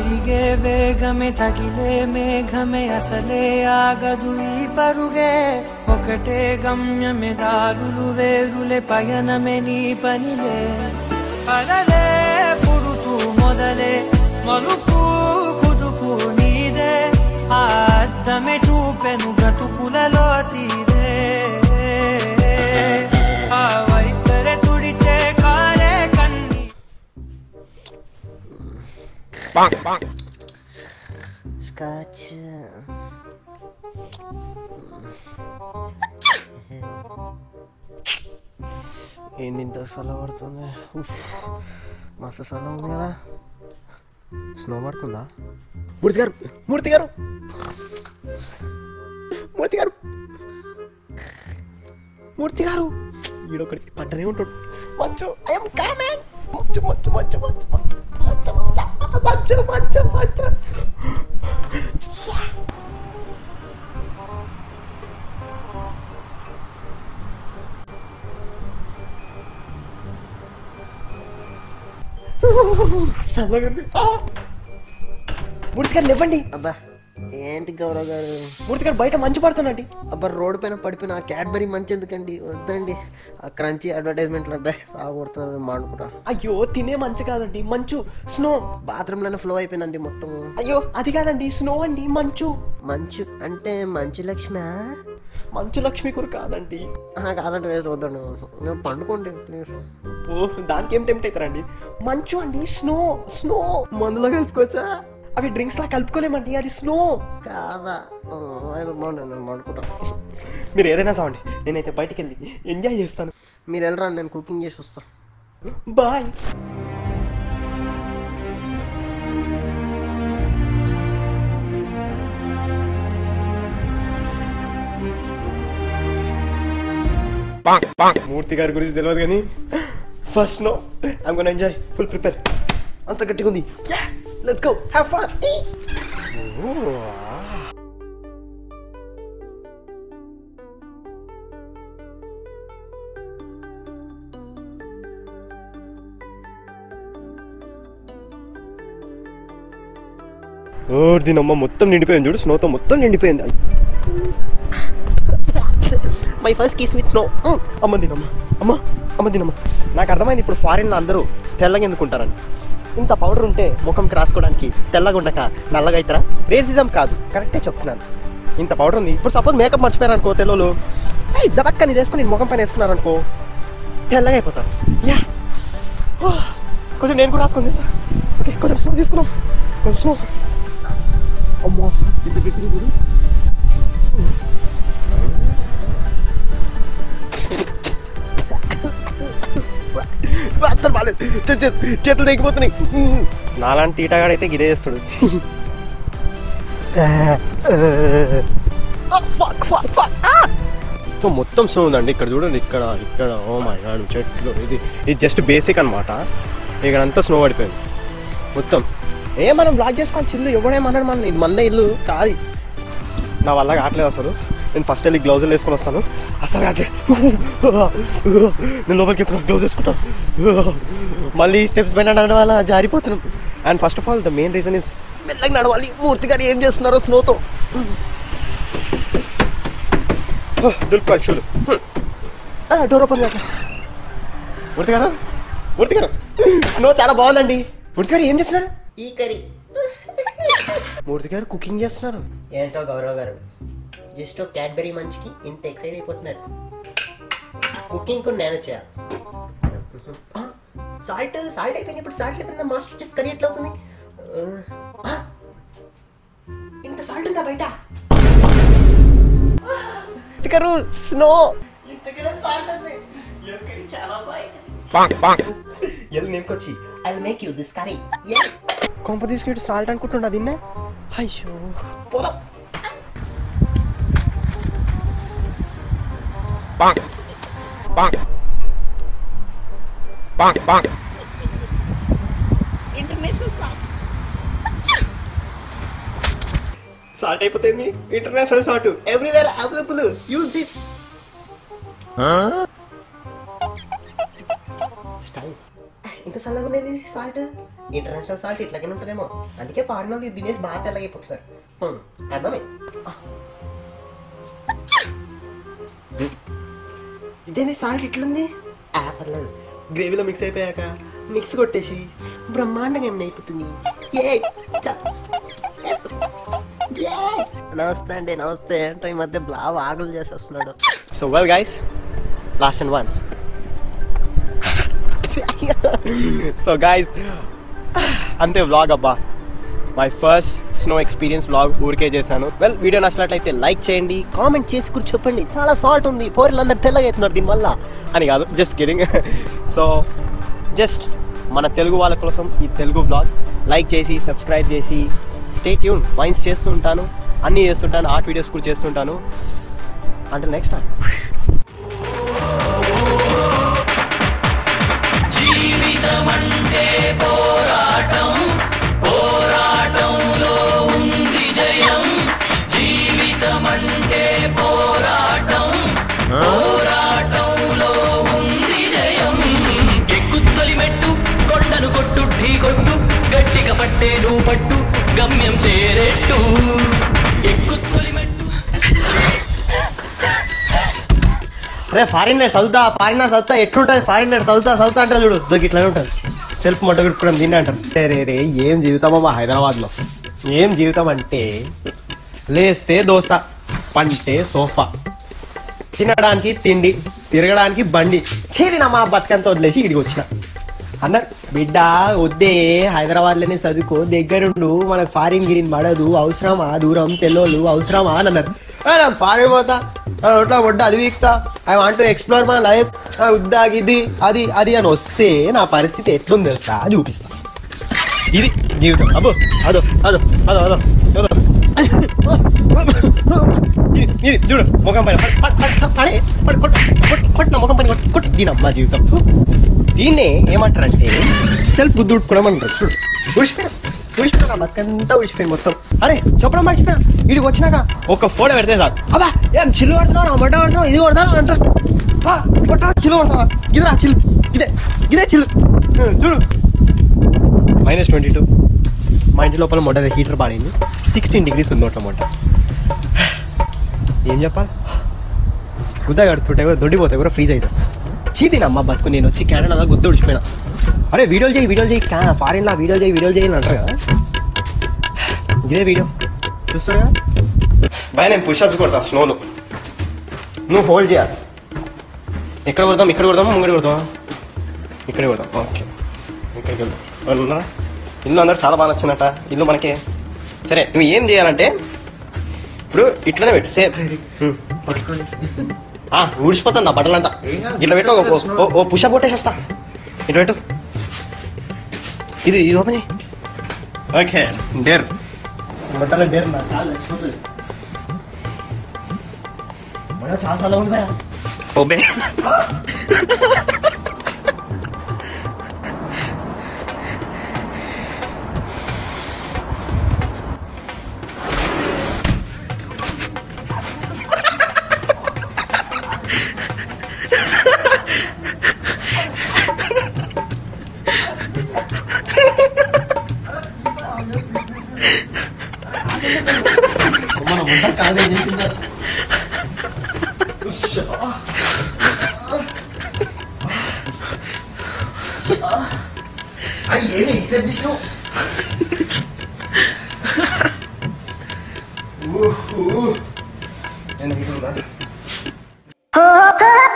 తిరిగే వేగమే తగిలే మేఘమే అసలే ఆగదు ఈ పరుగే ఒకటే గమ్యమే దారులు వేరులే పయనమే నీ పనిలే అలలే పుడుతూ మొదలే మలుపు కుదుపు నీదే ఆ అద్దమే చూపెను బ్రతుకులలో తీరే ఆ వైపరే తుడిచే కారే కన్నీ స్కాచ్ ఏంది ఇంత సల పడుతుంది ఉఫ్, మస్తు సల ఉంది కదా స్నో పడుతుందా మూర్తి గారు మూర్తి గారు మూర్తి గారు మూర్తి గారు ఈడొకటి పట్టనే ఉంటాడు మంచు ఐఎమ్ కామెంట్ మంచు మంచు మంచు మంచు మంచు మంచు మంచు మంచు మంచు చల్లగండి మూర్తి గారు లేవండి అబ్బా ఏంటి గౌరవ్ గారు మూర్తి గారు బయట మంచు పడుతుందండి అబ్బా రోడ్డు పైన పడిపోయిన ఆ క్యాడ్బరీ మంచి ఎందుకండి వద్దండి ఆ క్రంచీ అడ్వర్టైజ్మెంట్లు అబ్బాయి సాగుడుతున్నాను మాడుకుంటా అయ్యో తినే మంచు కాదండి మంచు స్నో బాత్రూంలోనే ఫ్లో అయిపోయిందండి మొత్తం అయ్యో అది కాదండి స్నో అండి మంచు మంచు అంటే మంచు లక్ష్మి మంచు లక్ష్మి కూడా కాదండి కాదంటే వేసి వద్దండి నేను పండుకోండి ప్లీజ్ ఓ దానికి ఏం టెంప్ట్ అవుతారండి మంచు అండి స్నో స్నో మందులో కలుపుకోవచ్చా అవి డ్రింక్స్ లా కలుపుకోలేమండి అది స్నో కాదా ఆ, ఏదో బాగుంది నేను పండుకుంటా మీరు ఏదైనా సావండి నేనైతే బయటికి వెళ్ళి ఎంజాయ్ చేస్తాను మీరు వెళ్ళరా నేను కుకింగ్ చేసి వస్తా బాయ్ మూర్తి గారి గురించి తెలియదు కానీ first no I'm gonna enjoy full prepare అంత గట్టిగా ఉంది లెట్స్ గో హ్యావ్ ఫన్ ఓ దీనమ్మ మొత్తం నిండిపోయింది చూడు స్నోతో మొత్తం నిండిపోయింది my first kiss with snow అమ్మ దీనమ్మ అమ్మ అమ్మ దీనమ్మ నాకు అర్థమైంది ఇప్పుడు ఫారిన్లో అందరూ తెల్లగా ఎందుకుంటారని ఇంత పౌడర్ ఉంటే ముఖంకి రాసుకోవడానికి తెల్లగా ఉండక నల్లగా అవుతారా రేసిజం కాదు కరెక్టే చెప్తున్నాను ఇంత పౌడర్ ఉంది ఇప్పుడు సపోజ్ మేకప్ మర్చిపోయారు అనుకో తెల్లలు ఏ జబక్క నేను వేసుకుని నేను ముఖం పైన వేసుకున్నారు అనుకో తెల్లగా అయిపోతారు యా కొంచెం నేను కూడా రాసుకొని తీస్తా ఓకే కొంచెం స్నో తీసుకున్నాం కొంచెం స్నో అమ్మో ఇంత గట్టిగా ఉంది. అసలు బాలేదు చే- చే- చేతులు తెగిపోతున్నాయి నాలాంటి తీటగాడైతే గిదే చేస్తాడు ఫక్ ఫక్ ఫక్ సో మొత్తం స్నో ఉందండి ఇక్కడ చూడండి ఇక్కడ ఇక్కడ ఓ మై గాడ్ చెట్లు ఇది ఇది జస్ట్ బేసిక్ అనమాట ఇక్కడ అంతా స్నో పడిపోయింది మొత్తం ఏ మనం బ్లాక్ చేసుకోవాలి చిల్లు ఎవడేమన్నాడు మన ఇది మందే ఇల్లు కాదు నా వల్ల కావట్లేదు అసలు నేను ఫస్ట్ వెళ్ళి గ్లౌజులు వేసుకొని వస్తాను అసలు కావట్లేదు నేను లోపలికి వెళ్తున్నాను గ్లౌజ్ వేసుకుంటాను మళ్ళీ స్టెప్స్ పైన నడవడం వల్ల జారిపోతున్నాం and first of all the main reason is మెల్లగా నడవాలి మూర్తి గారు ఏం చేస్తున్నారో స్నోతో దులుపుకోవాలి షూలు డోర్ ఓపెన్ కాక మూర్తి గారు మూర్తి గారు స్నో చాలా బాగుందండి మూర్తి గారు ఏం చేస్తున్నారు ఈ కర్రీ మూర్తి గారు కుకింగ్ చేస్తున్నారు ఏంటో గౌరవ్ గారు జస్ట్ క్యాడ్బరీ మంచికి ఇంత ఎక్సైట్ అయిపోతున్నారు కుకింగ్ కూడా నేను చేయాలి సాల్ట్ సాల్ట్ అయిపోయింది ఇప్పుడు సాల్ట్ లేకుండా మాస్టర్ చెఫ్ కర్రీ ఎట్లా అవుతుంది ఆ, ఇంత సాల్ట్ ఉందా బయట మూర్తి గారు స్నో సాల్ట్ ఉంది చాలా బాగుంది ఎల్లు నేర్కొచ్చి I make you this curry కొంప తీసుకెళ్ళి సాల్ట్ అనుకుంటున్నా తిన్నా అయ్యో పోదాం సాల్ట్ అయిపోతుంది international salt everywhere available use this style ఇంత చల్లగా ఉండేది సాల్ట్ ఇంటర్నేషనల్ సాల్ట్ ఇట్లాగే ఉంటుందేమో అందుకే ఫారిన్ వాళ్ళు ఇది తినేసి బాగా తెల్లగైపోతారు హ్మ్, అర్థమై ఇదేంటి సాల్ట్ ఇట్లుంది ఆ, పర్లేదు గ్రేవీలో మిక్స్ అయిపోయాక మిక్స్ కొట్టేసి బ్రహ్మాండంగా ఏమైనా అయిపోతుంది ఏయ్, చ- ఏయ్. నమస్తే అండి నమస్తే ఏంటో ఈ మధ్య బ్లా ఆగులు చేసేస్తున్నాడు so well guys last and once so guys అంతే వ్లాగ్ అబ్బా my first snow experience vlog ఊరికే చేశాను వెల్ వీడియో నచ్చినట్లయితే లైక్ చేయండి కామెంట్ చేసి కూడా చెప్పండి చాలా సాల్ట్ ఉంది పోర్లందరూ తెల్లగా అవుతున్నారు దీనివల్ల అని కాదు జస్ట్ కిడింగ్ సో జస్ట్ మన తెలుగు వాళ్ళ కోసం ఈ తెలుగు వ్లాగ్ లైక్ చేసి సబ్స్క్రైబ్ చేసి స్టే ట్యూన్ వైన్స్ చేస్తుంటాను అన్నీ చేస్తుంటాను ఆర్ట్ వీడియోస్ కూడా చేస్తుంటాను అంటే నెక్స్ట్ టైం జీవితమంటే పోరాటం పోరాటంలో ఉంది జయం జీవితమంటే పోరాటం పోరాటంలో ఉంది జయం ఎక్కుత్తొలి మెట్టు కొండను కొట్టు ఢీ కొట్టు గట్టిగా పట్టే నువ్వు పట్టు గమ్యం చేరేట్టు ఎక్కుత్తొలి మెట్టు అరే ఫారినర్ చదువుతా ఫారినర్ చదువుతా ఎట్లుంటుంది ఫారినర్ చదువుతా చదువుతా అంటారు చూడు దొరికి ఇట్లానే ఉంటుంది సెల్ఫ్ మొట్ట పెట్టుకోవడం దీన్ని అంటారు రే రే రే ఏం జీవితమో మా హైదరాబాద్లో ఏం జీవితం అంటే లేస్తే దోశ పంటే సోఫా తినడానికి తిండి తిరగడానికి బండి చేరిన మా బతుకంతా వదిలేసి ఇడికి వచ్చిన అన్నారు బిడ్డ వద్దే హైదరాబాద్లోనే చదువుకో దగ్గరుండు మనకు ఫారిన్ గిరిన్ పడదు అవసరమా దూరం తెల్లోళ్ళు అవసరమా అని అన్నారు "ఆ, నేను ఫారిన్ పోతా ఆ, ఒట్లా ఒడ్డ అది వీక్తా I want to explore my life ఉద్దాగ్ ఇది అది అది అని వస్తే నా పరిస్థితి ఎట్లుంది తెలుసా చూపిస్తా ఇది జీవితం అబ్బో అదో అదో అదో అదో అదో ఇది ఇది చూడు ముఖం పైన పడి- పడి- పడి- పడి పడి- కొట్టు కొట్టు కొట్టు నా ముఖం పైన కొట్టు కొట్టు దీని అమ్మా జీవితం దీన్నే ఏమంటారంటే సెల్ఫ్ బుద్ధి ఉట్టుకోవడం అంటారు చూడు ఉడిచిపోయినా ఉడిచిపోయినా నా బతుకంతా ఉడిచిపోయింది మొత్తం అరే చెప్పడం మర్చిపోయినా వీడికి వచ్చినాక ఒక ఫోటో పెడితే సార్ అబ్బా ఏం చిల్లు పడుతున్నావు నా మొట్ట పడుతున్నావు ఇది కొడతాను అని అంటారు ఆ, కొట్టరా చిల్లు కొడతారా గిదరా చిల్లు ఇదే ఇదే చిల్లు చూడు మైనస్ ట్వంటీ టూ మా ఇంటి లోపల మొట్ట హీటర్ పాడింది సిక్స్టీన్ డిగ్రీస్ ఉంది నోట్ల మొట్ట ఏం చెప్పాలి గుద్ద కడుతుంటే కూడా దొడ్డిపోతే కూడా ఫ్రీజ్ అవుతుంది చీతినమ్మా బతుకు నేను వచ్చి కెనడా గుద్ద ఉడిచిపోయినా అరే వీడియోలు చేయి వీడియోలు చేయి కా ఫారిన్లో వీడియోలు చేయి వీడియోలు చేయి అని అంటారు కదా ఇదే వీడియో చూస్తాడు కదా బాయ్ నేను పుషప్స్ కొడతా స్నోలో నువ్వు హోల్డ్ చేయాలి ఎక్కడ కొడదాం ఇక్కడ కొడదామా ముంగడి కొడదామా ఇక్కడే కొడదాం ఓకే ఇక్కడికి వెళ్దాం ఎవరు ఉన్నారా ఇల్లు అందరు చాలా బాగా నచ్చినట్ట ఇల్లు మనకి సరే నువ్వు ఏం చేయాలంటే ఇప్పుడు ఇట్లనే పెట్టు సేమ్ ఊడిసిపోతుంది నా బట్టలంతా ఇట్లా పెట్టు ఓ- ఓ- ఓ- ఓ పుషప్ కొట్టేసేస్తా ఇట్లా పెట్టు ఇది ఇది ఓపెన్ ఓకే డేర్ బట్టల డేర్ నా చాలా నచ్చిపోతుంది బడ చాలా చాలా ఉంది భయ ఓబే మన వంట కాలేజ్ చేసిందా అది ఏది ఎగ్జిబిషన్ నేను